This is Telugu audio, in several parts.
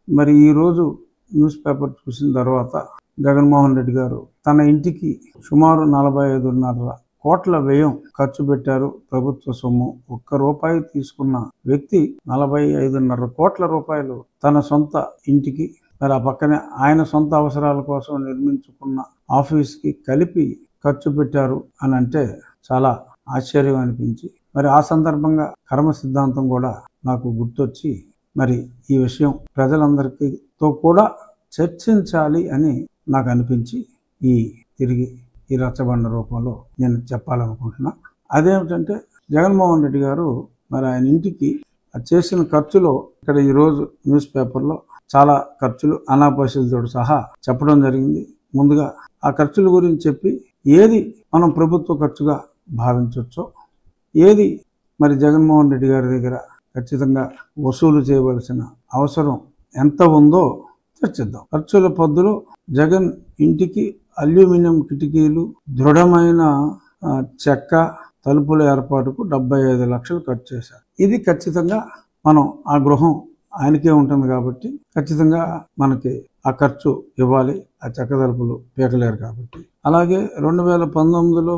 మరి ఈరోజు న్యూస్ పేపర్ చూసిన తర్వాత జగన్మోహన్ రెడ్డి గారు తన ఇంటికి సుమారు నలభై ఐదున్నర కోట్ల వ్యయం ఖర్చు పెట్టారు ప్రభుత్వ సొమ్ము ఒక్క రూపాయి తీసుకున్న వ్యక్తి నలభై ఐదున్నర కోట్ల రూపాయలు తన సొంత ఇంటికి మరి ఆ పక్కనే ఆయన సొంత అవసరాల కోసం నిర్మించుకున్న ఆఫీస్కి కలిపి ఖర్చు పెట్టారు అని అంటే చాలా ఆశ్చర్యం అనిపించి మరి ఆ సందర్భంగా కర్మ సిద్ధాంతం కూడా నాకు గుర్తొచ్చి మరి ఈ విషయం ప్రజలందరికీతో కూడా చర్చించాలి అని నాకు అనిపించి ఈ తిరిగి ఈ రచ్చబండ రూపంలో నేను చెప్పాలనుకుంటున్నా అదేమిటంటే జగన్మోహన్ రెడ్డి గారు మరి ఆయన ఇంటికి ఆ చేసిన ఖర్చులో ఇక్కడ ఈరోజు న్యూస్ పేపర్లో చాలా ఖర్చులు అనాపరిశులతో సహా చెప్పడం జరిగింది ముందుగా ఆ ఖర్చుల గురించి చెప్పి ఏది మనం ప్రభుత్వ ఖర్చుగా భావించవచ్చో ఏది మరి జగన్మోహన్ రెడ్డి గారి దగ్గర ఖచ్చితంగా వసూలు చేయవలసిన అవసరం ఎంత ఉందో చర్చిద్దాం ఖర్చుల పద్దులో జగన్ ఇంటికి అల్యూమినియం కిటికీలు దృఢమైన ఆ, చెక్క తలుపుల ఏర్పాటుకు డెబ్బై ఐదు లక్షలు ఖర్చు చేశారు ఇది ఖచ్చితంగా మనం ఆ గృహం ఆయనకే ఉంటుంది కాబట్టి ఖచ్చితంగా మనకి ఆ ఖర్చు ఇవ్వాలి ఆ చెక్క తలుపులు పీకలేరు కాబట్టి అలాగే రెండు వేల పంతొమ్మిదిలో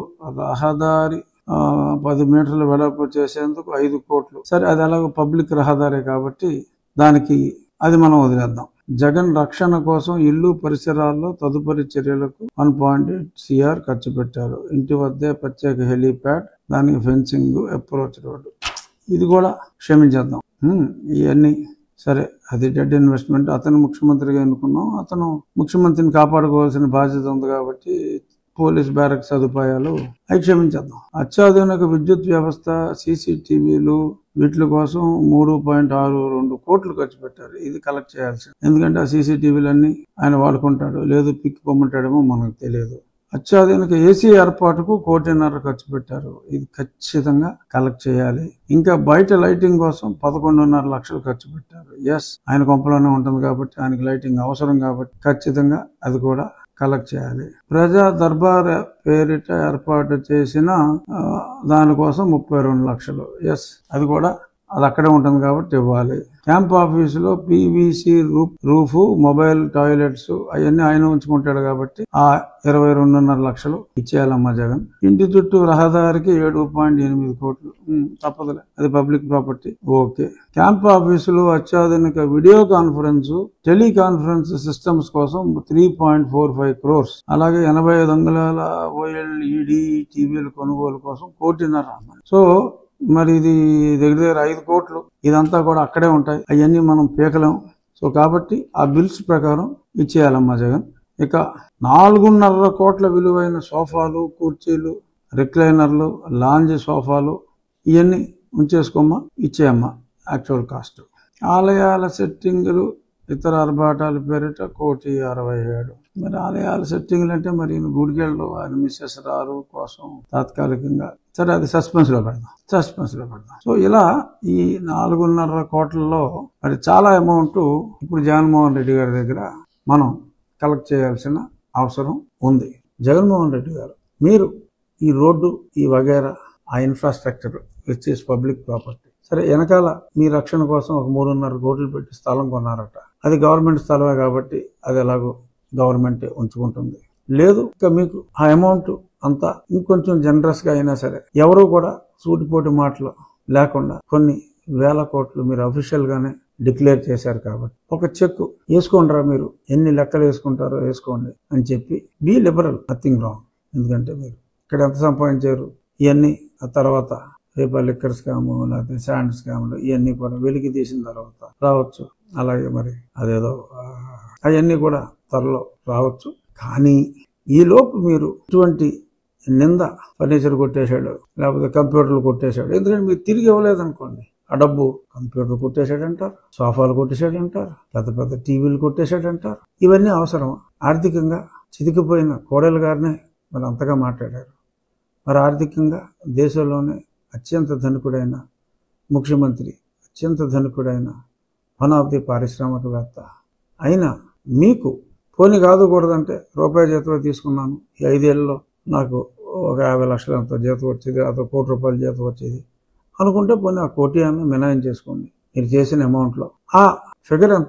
రహదారి ఆ, పది మీటర్ల వెడల్పు చేసేందుకు ఐదు కోట్లు సరే అది అలాగో పబ్లిక్ రహదారే కాబట్టి దానికి అది మనం వదిలేద్దాం జగన్ రక్షణ కోసం ఇల్లు పరిసరాల్లో తదుపరి చర్యలకు వన్ పాయింట్ ఎయిట్ సిఆర్ ఖర్చు పెట్టారు ఇంటి వద్దే ప్రత్యేక హెలీప్యాడ్ దానికి ఫెన్సింగ్ అప్రోచ్ రోడ్డు ఇది కూడా క్షమించేద్దాం హ్మ్, ఇవన్నీ సరే అది డెడ్ ఇన్వెస్ట్మెంట్ అతను ముఖ్యమంత్రిగా ఎన్నుకున్నాం అతను ముఖ్యమంత్రిని కాపాడుకోవాల్సిన బాధ్యత ఉంది కాబట్టి పోలీస్ బ్యారక్ సదుపాయాలు అవి క్షమించేద్దాం అత్యాధునిక విద్యుత్ వ్యవస్థ సీసీటీవీలు వీటి కోసం మూడు పాయింట్ ఆరు రెండు కోట్లు ఖర్చు పెట్టారు ఇది కలెక్ట్ చేయాల్సింది ఎందుకంటే ఆ సీసీటీవీలన్నీ ఆయన వాడుకుంటాడు లేదు పిక్ పొమ్మంటాడేమో మనకు తెలియదు అత్యాధునిక ఏసీ ఏర్పాటుకు కోటిన్నర ఖర్చు పెట్టారు ఇది ఖచ్చితంగా కలెక్ట్ చేయాలి ఇంకా బయట లైటింగ్ కోసం పదకొండున్నర లక్షలు ఖర్చు పెట్టారు ఎస్ ఆయన కొంపలోనే ఉంటుంది కాబట్టి ఆయనకి లైటింగ్ అవసరం కాబట్టి ఖచ్చితంగా అది కూడా కలెక్ట్ చేయాలి ప్రజా దర్బార్ పేరిట ఏర్పాటు చేసిన ఆ, దానికోసం ముప్పై రెండు లక్షలు ఎస్ అది కూడా అది అక్కడే ఉంటుంది కాబట్టి ఇవ్వాలి క్యాంప్ ఆఫీసులో PVC roof roof mobile toilets అవన్నీ ఆయన ఉంచుకుంటాడు కాబట్టి ఆ ఇరవై రెండున్నర లక్షలు ఇచ్చేయాలమ్మా జగన్ ఇంటి చుట్టూ రహదారికి ఏడు పాయింట్ ఎనిమిది కోట్లు ఉమ్, తప్పదులే అది పబ్లిక్ ప్రాపర్టీ ఓకే క్యాంప్ ఆఫీసులో అత్యాధునిక వీడియో కాన్ఫరెన్స్ టెలికాన్ఫరెన్స్ సిస్టమ్స్ కోసం three point four five crores అలాగే ఎనభై ఐదు అంగుళాల ఓఎల్ఈడి టీవీల కొనుగోలు కోసం కోటిన్నర సో మరి ఇది దగ్గర దగ్గర ఐదు కోట్లు ఇదంతా కూడా అక్కడే ఉంటాయి అవన్నీ మనం పీకలేం సో కాబట్టి ఆ బిల్స్ ప్రకారం ఇచ్చేయాలమ్మా జగన్ ఇక నాలుగున్నర కోట్ల విలువైన సోఫాలు కుర్చీలు రిక్లైనర్లు లాంజ్ సోఫాలు ఇవన్నీ ఉంచేసుకోమ్మా ఇచ్చేయమ్మా యాక్చువల్ కాస్ట్ ఆలయాల సెట్టింగులు ఇతర ఆర్భాటాల పేరిట కోటి అరవై ఏడు మరి ఆలయాల సెట్టింగ్లు అంటే మరి ఈయన గుడికెళ్ళు ఆయన మిస్సెస్ రారు కోసం తాత్కాలికంగా సరే అది సస్పెన్స్ లో పెడదాం సస్పెన్స్ లో పెడదాం సో ఇలా ఈ నాలుగున్నర కోట్లలో మరి చాలా అమౌంట్ ఇప్పుడు జగన్మోహన్ రెడ్డి గారి దగ్గర మనం కలెక్ట్ చేయాల్సిన అవసరం ఉంది జగన్మోహన్ రెడ్డి గారు మీరు ఈ రోడ్డు ఈ వగేరా ఆ infrastructure which is public property సరే వెనకాల మీ రక్షణ కోసం ఒక మూడున్నర కోట్లు పెట్టి స్థలం కొన్నారట అది గవర్నమెంట్ స్థలమే కాబట్టి అది ఎలాగో గవర్నమెంట్ ఉంచుకుంటుంది లేదు ఇక మీకు ఆ అమౌంట్ అంతా ఇంకొంచెం జనరస్ గా అయినా సరే ఎవరు కూడా సూటిపోటి మాటలు లేకుండా కొన్ని వేల కోట్లు మీరు అఫీషియల్ గానే డిక్లేర్ చేశారు కాబట్టి ఒక చెక్ వేసుకోండిరా మీరు ఎన్ని లెక్కలు వేసుకుంటారో వేసుకోండి అని చెప్పి బీ లిబరల్ నథింగ్ రాంగ్ ఎందుకంటే మీరు ఇక్కడ ఎంత సంపాదించారు ఇవన్నీ ఆ తర్వాత రేపు లిక్కర్ స్కాము లేకపోతే శాండ్ స్కాములు ఇవన్నీ కూడా వెలికి తీసిన తర్వాత రావచ్చు అలాగే మరి అదేదో ఆ, అవన్నీ కూడా త్వరలో రావచ్చు కానీ ఈ లోపు మీరు ఇటువంటి నింద ఫర్నిచర్ కొట్టేశాడు లేకపోతే కంప్యూటర్లు కొట్టేశాడు ఎందుకంటే మీరు తిరిగి ఇవ్వలేదు అనుకోండి ఆ డబ్బు కంప్యూటర్ కొట్టేశాడంటారు సోఫాలు కొట్టేశాడంటారు పెద్ద పెద్ద టీవీలు కొట్టేశాడంటారు ఇవన్నీ అవసరం ఆర్థికంగా చితికిపోయిన కోడలు గారినే మరి అంతగా మాట్లాడారు మరి ఆర్థికంగా దేశంలోనే అత్యంత ధనికుడైన ముఖ్యమంత్రి అత్యంత ధనికుడైన వన్ ఆఫ్ ది పారిశ్రామికవేత్త అయినా మీకు పోనీ కాదుకూడదంటే రూపాయి జీతం తీసుకున్నాను ఈ ఐదేళ్లలో నాకు ఒక యాభై లక్షలు అంత జీతం వచ్చేది అదో కోటి రూపాయల జీతం వచ్చేది అనుకుంటే పోనీ ఆ కోటి అన్న మినాయం చేసుకోండి మీరు చేసిన అమౌంట్లో ఆ ఫిగర్ ఎంతో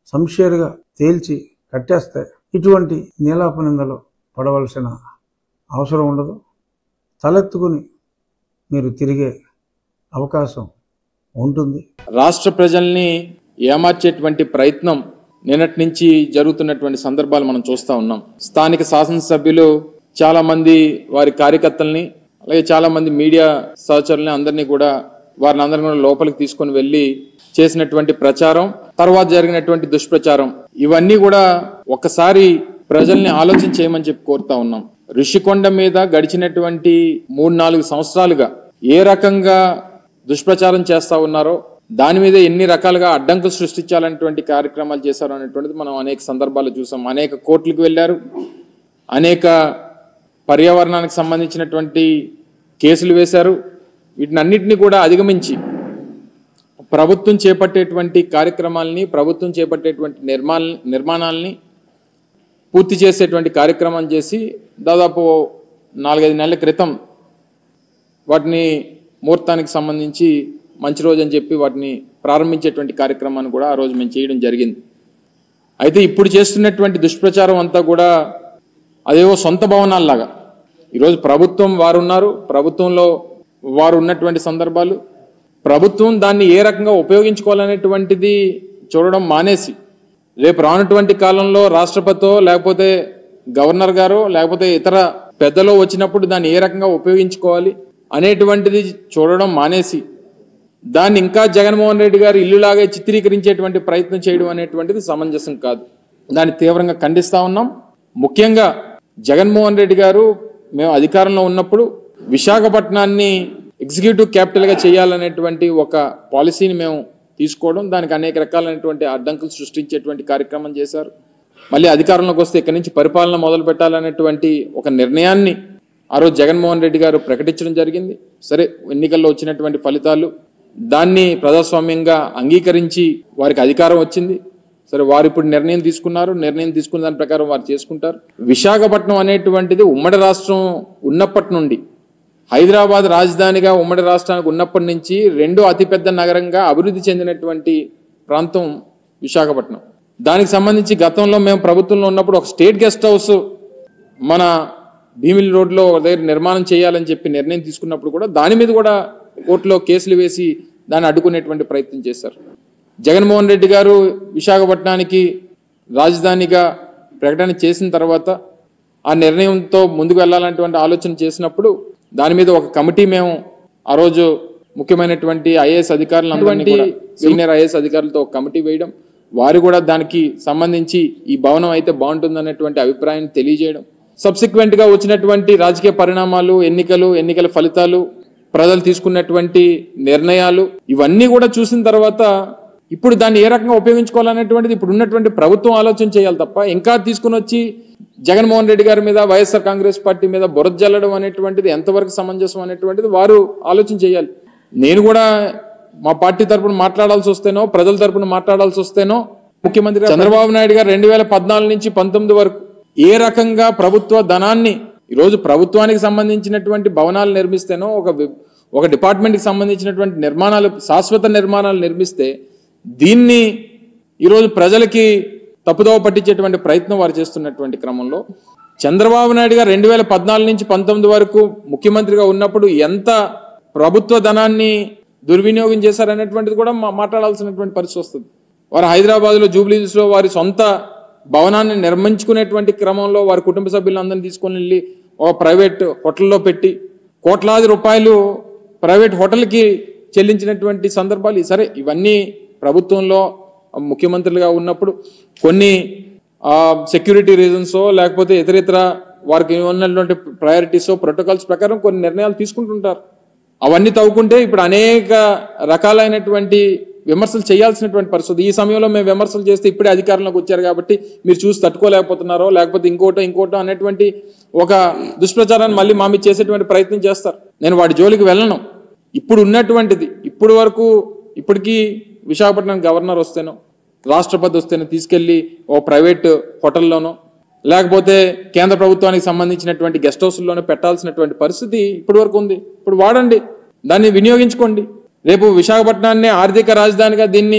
సంషేరుగా తేల్చి కట్టేస్తే ఇటువంటి నీలాపనిందలు పడవలసిన అవసరం ఉండదు తలెత్తుకుని మీరు తిరిగే అవకాశం ఉంటుంది రాష్ట్ర ప్రజల్ని ఏమార్చేటువంటి ప్రయత్నం నిన్నటి నుంచి జరుగుతున్నటువంటి సందర్భాలు మనం చూస్తూ ఉన్నాం స్థానిక శాసనసభ్యులు చాలా మంది వారి కార్యకర్తల్ని అలాగే చాలా మంది మీడియా సహచరుల్ని అందరినీ కూడా వారిని అందరిని కూడా లోపలికి తీసుకొని వెళ్ళి చేసినటువంటి ప్రచారం తర్వాత జరిగినటువంటి దుష్ప్రచారం ఇవన్నీ కూడా ఒక్కసారి ప్రజల్ని ఆలోచన చేయమని చెప్పి కోరుతా ఉన్నాం ఋషికొండ మీద గడిచినటువంటి మూడు నాలుగు సంవత్సరాలుగా ఏ రకంగా దుష్ప్రచారం చేస్తా ఉన్నారో దాని మీద ఎన్ని రకాలుగా అడ్డంకులు సృష్టించాలనేటువంటి కార్యక్రమాలు చేశారు అనేటువంటిది మనం అనేక సందర్భాలు చూసాం అనేక కోర్టులకు వెళ్ళారు అనేక పర్యావరణానికి సంబంధించినటువంటి కేసులు వేశారు వీటినన్నిటిని కూడా అధిగమించి ప్రభుత్వం చేపట్టేటువంటి కార్యక్రమాలని ప్రభుత్వం చేపట్టేటువంటి నిర్మాణ నిర్మాణాలని పూర్తి చేసేటువంటి కార్యక్రమం చేసి దాదాపు నాలుగైదు నెలల క్రితం వాటిని ముహూర్తానికి సంబంధించి మంచి రోజు అని చెప్పి వాటిని ప్రారంభించేటువంటి కార్యక్రమాన్ని కూడా ఆ రోజు మేము చేయడం జరిగింది అయితే ఇప్పుడు చేస్తున్నటువంటి దుష్ప్రచారం అంతా కూడా అదేవో సొంత భవనాల్లాగా ఈరోజు ప్రభుత్వం వారు ఉన్నారు ప్రభుత్వంలో వారు ఉన్నటువంటి సందర్భాలు ప్రభుత్వం దాన్ని ఏ రకంగా ఉపయోగించుకోవాలనేటువంటిది చూడడం మానేసి రేపు రానటువంటి కాలంలో రాష్ట్రపతితో లేకపోతే గవర్నర్ గారో లేకపోతే ఇతర పెద్దలో వచ్చినప్పుడు దాన్ని ఏ రకంగా ఉపయోగించుకోవాలి అనేటువంటిది చూడడం మానేసి దాన్ని ఇంకా జగన్మోహన్ రెడ్డి గారు ఇల్లులాగే చిత్రీకరించేటువంటి ప్రయత్నం చేయడం అనేటువంటిది సమంజసం కాదు దాన్ని తీవ్రంగా ఖండిస్తా ఉన్నాం ముఖ్యంగా జగన్మోహన్ రెడ్డి గారు మేము అధికారంలో ఉన్నప్పుడు విశాఖపట్నాన్ని ఎగ్జిక్యూటివ్ క్యాపిటల్గా చేయాలనేటువంటి ఒక పాలసీని మేము తీసుకోవడం దానికి అనేక రకాలైనటువంటి అడ్డంకులు సృష్టించేటువంటి కార్యక్రమం చేశారు మళ్ళీ అధికారంలోకి వస్తే ఇక్కడి నుంచి పరిపాలన మొదలు పెట్టాలనేటువంటి ఒక నిర్ణయాన్ని ఆ రోజు జగన్మోహన్ రెడ్డి గారు ప్రకటించడం జరిగింది సరే ఎన్నికల్లో వచ్చినటువంటి ఫలితాలు దాన్ని ప్రజాస్వామ్యంగా అంగీకరించి వారికి అధికారం వచ్చింది సరే వారు ఇప్పుడు నిర్ణయం తీసుకున్నారు నిర్ణయం తీసుకున్న దాని ప్రకారం వారు చేసుకుంటారు విశాఖపట్నం అనేటువంటిది ఉమ్మడి రాష్ట్రం ఉన్నప్పటి నుండి హైదరాబాద్ రాజధానిగా ఉమ్మడి రాష్ట్రానికి ఉన్నప్పటి నుంచి రెండో అతిపెద్ద నగరంగా అభివృద్ధి చెందినటువంటి ప్రాంతం విశాఖపట్నం దానికి సంబంధించి గతంలో మేము ప్రభుత్వంలో ఉన్నప్పుడు ఒక స్టేట్ గెస్ట్ హౌస్ మన భీమిలి రోడ్లో ఒక దగ్గర నిర్మాణం చేయాలని చెప్పి నిర్ణయం తీసుకున్నప్పుడు కూడా దాని మీద కూడా కోర్టులో కేసులు వేసి దాన్ని అడ్డుకునేటువంటి ప్రయత్నం చేశారు జగన్మోహన్ రెడ్డి గారు విశాఖపట్నానికి రాజధానిగా ప్రకటన చేసిన తర్వాత ఆ నిర్ణయంతో ముందుకు వెళ్ళాలనేటువంటి ఆలోచన చేసినప్పుడు దాని మీద ఒక కమిటీ మేము ఆ రోజు ముఖ్యమైనటువంటి ఐఏఎస్ అధికారులు సీనియర్ ఐఏఎస్ అధికారులతో ఒక కమిటీ వేయడం వారు కూడా దానికి సంబంధించి ఈ భవనం అయితే బాగుంటుందనేటువంటి అభిప్రాయాన్ని తెలియజేయడం సబ్సిక్వెంట్ గా వచ్చినటువంటి రాజకీయ పరిణామాలు ఎన్నికలు ఎన్నికల ఫలితాలు ప్రజలు తీసుకున్నటువంటి నిర్ణయాలు ఇవన్నీ కూడా చూసిన తర్వాత ఇప్పుడు దాన్ని ఏ రకంగా ఉపయోగించుకోవాలనేటువంటిది ఇప్పుడు ఉన్నటువంటి ప్రభుత్వం ఆలోచన చేయాలి తప్ప ఇంకా తీసుకుని వచ్చి జగన్మోహన్ రెడ్డి గారి మీద వైఎస్ఆర్ కాంగ్రెస్ పార్టీ మీద బురద జల్లడం అనేటువంటిది ఎంతవరకు సమంజసం అనేటువంటిది వారు ఆలోచన చేయాలి నేను కూడా మా పార్టీ తరపున మాట్లాడాల్సి వస్తేనో ప్రజల తరపున మాట్లాడాల్సి వస్తేనో ముఖ్యమంత్రి గారు చంద్రబాబు నాయుడు గారు రెండు వేల పద్నాలుగు నుంచి పంతొమ్మిది వరకు ఏ రకంగా ప్రభుత్వ ధనాన్ని ఈరోజు ప్రభుత్వానికి సంబంధించినటువంటి భవనాలు నిర్మిస్తేనో ఒక వి- ఒక డిపార్ట్మెంట్కి సంబంధించినటువంటి నిర్మాణాలు శాశ్వత నిర్మాణాలు నిర్మిస్తే దీన్ని ఈరోజు ప్రజలకి తప్పుదోవ పట్టించేటువంటి ప్రయత్నం వారు చేస్తున్నటువంటి క్రమంలో చంద్రబాబు నాయుడు గారు రెండు వేల పద్నాలుగు నుంచి పంతొమ్మిది వరకు ముఖ్యమంత్రిగా ఉన్నప్పుడు ఎంత ప్రభుత్వ ధనాన్ని దుర్వినియోగం చేశారనేటువంటిది కూడా మా- మాట్లాడాల్సినటువంటి పరిస్థితి వస్తుంది వారు హైదరాబాద్లో జూబ్లీస్లో వారి సొంత భవనాన్ని నిర్మించుకునేటువంటి క్రమంలో వారి కుటుంబ సభ్యులందరినీ తీసుకొని వెళ్ళి ఒక ప్రైవేట్ హోటల్లో పెట్టి కోట్లాది రూపాయలు ప్రైవేట్ హోటల్కి చెల్లించినటువంటి సందర్భాలు సరే ఇవన్నీ ప్రభుత్వంలో ముఖ్యమంత్రులుగా ఉన్నప్పుడు కొన్ని సెక్యూరిటీ రీజన్సో లేకపోతే ఇతరితర వారికి ఉన్నటువంటి ప్రయారిటీసో ప్రోటోకాల్స్ ప్రకారం కొన్ని నిర్ణయాలు తీసుకుంటుంటారు అవన్నీ తవ్వుకుంటే ఇప్పుడు అనేక రకాలైనటువంటి విమర్శలు చేయాల్సినటువంటి పరిస్థితి ఈ సమయంలో మేము విమర్శలు చేస్తే ఇప్పుడే అధికారంలోకి వచ్చారు కాబట్టి మీరు చూసి తట్టుకోలేకపోతున్నారో లేకపోతే ఇంకోటో ఇంకోటో అనేటువంటి ఒక దుష్ప్రచారాన్ని మళ్ళీ మా మీద చేసేటువంటి ప్రయత్నం చేస్తారు నేను వాటి జోలికి వెళ్ళను ఇప్పుడు ఉన్నటువంటిది ఇప్పుడు వరకు ఇప్పటికీ విశాఖపట్నం గవర్నర్ వస్తేనో రాష్ట్రపతి వస్తేనో తీసుకెళ్లి ఓ ప్రైవేట్ హోటల్లోనో లేకపోతే కేంద్ర ప్రభుత్వానికి సంబంధించినటువంటి గెస్ట్ హౌస్లోనే పెట్టాల్సినటువంటి పరిస్థితి ఇప్పటి వరకు ఉంది ఇప్పుడు వాడండి దాన్ని వినియోగించుకోండి రేపు విశాఖపట్నాన్ని ఆర్థిక రాజధానిగా దీన్ని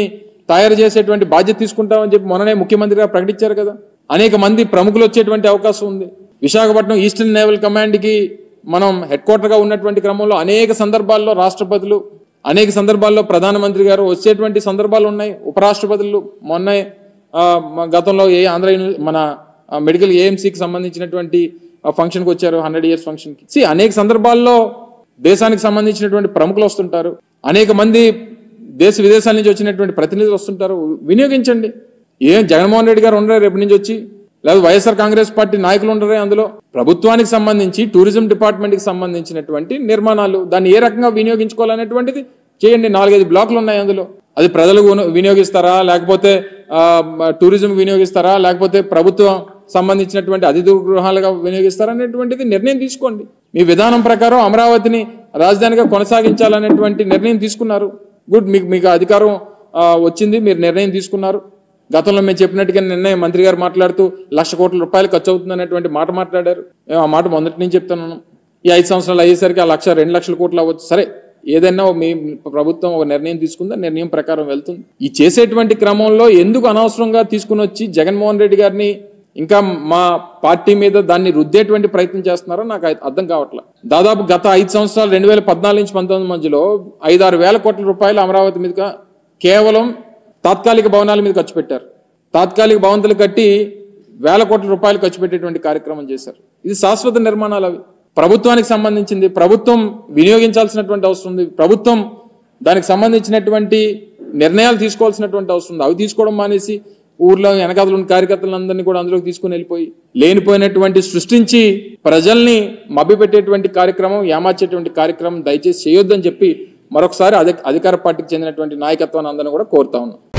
తయారు చేసేటువంటి బాధ్యత తీసుకుంటామని చెప్పి మొన్ననే ముఖ్యమంత్రి గారు ప్రకటించారు కదా అనేక మంది ప్రముఖులు వచ్చేటువంటి అవకాశం ఉంది విశాఖపట్నం ఈస్టర్న్ నేవల్ కమాండ్కి మనం హెడ్ క్వార్టర్గా ఉన్నటువంటి క్రమంలో అనేక సందర్భాల్లో రాష్ట్రపతులు అనేక సందర్భాల్లో ప్రధానమంత్రి గారు వచ్చేటువంటి సందర్భాలు ఉన్నాయి ఉపరాష్ట్రపతులు మొన్న ఆ, మ- గతంలో ఏ ఆంధ్ర యూని- మన ఆ, మెడికల్ ఏఎంసీకి సంబంధించినటువంటి ఆ, ఫంక్షన్కి వచ్చారు హండ్రెడ్ ఇయర్స్ ఫంక్షన్కి సి అనేక సందర్భాల్లో దేశానికి సంబంధించినటువంటి ప్రముఖులు వస్తుంటారు అనేక మంది దేశ విదేశాల నుంచి వచ్చినటువంటి ప్రతినిధులు వస్తుంటారు వినియోగించండి ఏం జగన్మోహన్ రెడ్డి గారు ఉండరు రేపు నుంచి వచ్చి లేదా వైఎస్ఆర్ కాంగ్రెస్ పార్టీ నాయకులు ఉండరే అందులో ప్రభుత్వానికి సంబంధించి టూరిజం డిపార్ట్మెంట్కి సంబంధించినటువంటి నిర్మాణాలు దాన్ని ఏ రకంగా వినియోగించుకోవాలనేటువంటిది చేయండి నాలుగైదు బ్లాకులు ఉన్నాయి అందులో అది ప్రజలకు విని- వినియోగిస్తారా లేకపోతే ఆ, మ- టూరిజం వినియోగిస్తారా లేకపోతే ప్రభుత్వం సంబంధించినటువంటి అతిథి గృహాలుగా వినియోగిస్తారా అనేటువంటిది నిర్ణయం తీసుకోండి మీ విధానం ప్రకారం అమరావతిని రాజధానిగా కొనసాగించాలనేటువంటి నిర్ణయం తీసుకున్నారు గుడ్ మీకు మీకు అధికారం ఆ, వచ్చింది మీరు నిర్ణయం తీసుకున్నారు గతంలో మేము చెప్పినట్టుగా నిర్ణయం మంత్రి గారు మాట్లాడుతూ లక్ష కోట్ల రూపాయలు ఖర్చు అవుతుంది అనేటువంటి మాట మాట్లాడారు మేము ఆ మాట మొదటి నుంచి చెప్తున్నాను ఈ ఐదు సంవత్సరాలు అయ్యేసరికి ఆ లక్ష రెండు లక్షల కోట్లు అవ్వచ్చు సరే ఏదైనా మీ ప్రభుత్వం ఒక నిర్ణయం తీసుకుందా నిర్ణయం ప్రకారం వెళ్తుంది ఈ చేసేటువంటి క్రమంలో ఎందుకు అనవసరంగా తీసుకుని వచ్చి జగన్మోహన్ రెడ్డి గారిని ఇంకా మా పార్టీ మీద దాన్ని రుద్దేటువంటి ప్రయత్నం చేస్తున్నారో నాకు అది అర్థం కావట్లేదు దాదాపు గత ఐదు సంవత్సరాలు రెండు వేల పద్నాలుగు నుంచి పంతొమ్మిది మధ్యలో ఐదారు వేల కోట్ల రూపాయలు అమరావతి మీదుగా కేవలం తాత్కాలిక భవనాల మీద ఖర్చు పెట్టారు తాత్కాలిక భవంతులు కట్టి వేల కోట్ల రూపాయలు ఖర్చు పెట్టేటువంటి కార్యక్రమం చేశారు ఇది శాశ్వత నిర్మాణాలు అవి ప్రభుత్వానికి సంబంధించింది ప్రభుత్వం వినియోగించాల్సినటువంటి అవసరం ఉంది ప్రభుత్వం దానికి సంబంధించినటువంటి నిర్ణయాలు తీసుకోవాల్సినటువంటి అవసరం ఉంది అవి తీసుకోవడం మానేసి ఊర్లో వెనకాతలు ఉన్న కార్యకర్తలందరినీ కూడా అందులోకి తీసుకుని వెళ్ళిపోయి లేనిపోయినటువంటి సృష్టించి ప్రజల్ని మభ్యపెట్టేటువంటి కార్యక్రమం ఏమార్చేటువంటి కార్యక్రమం దయచేసి చేయొద్దని చెప్పి మరొకసారి అధి అధికార పార్టీకి చెందినటువంటి నాయకత్వాన్ని అందరినీ కూడా కోరుతా ఉన్నాం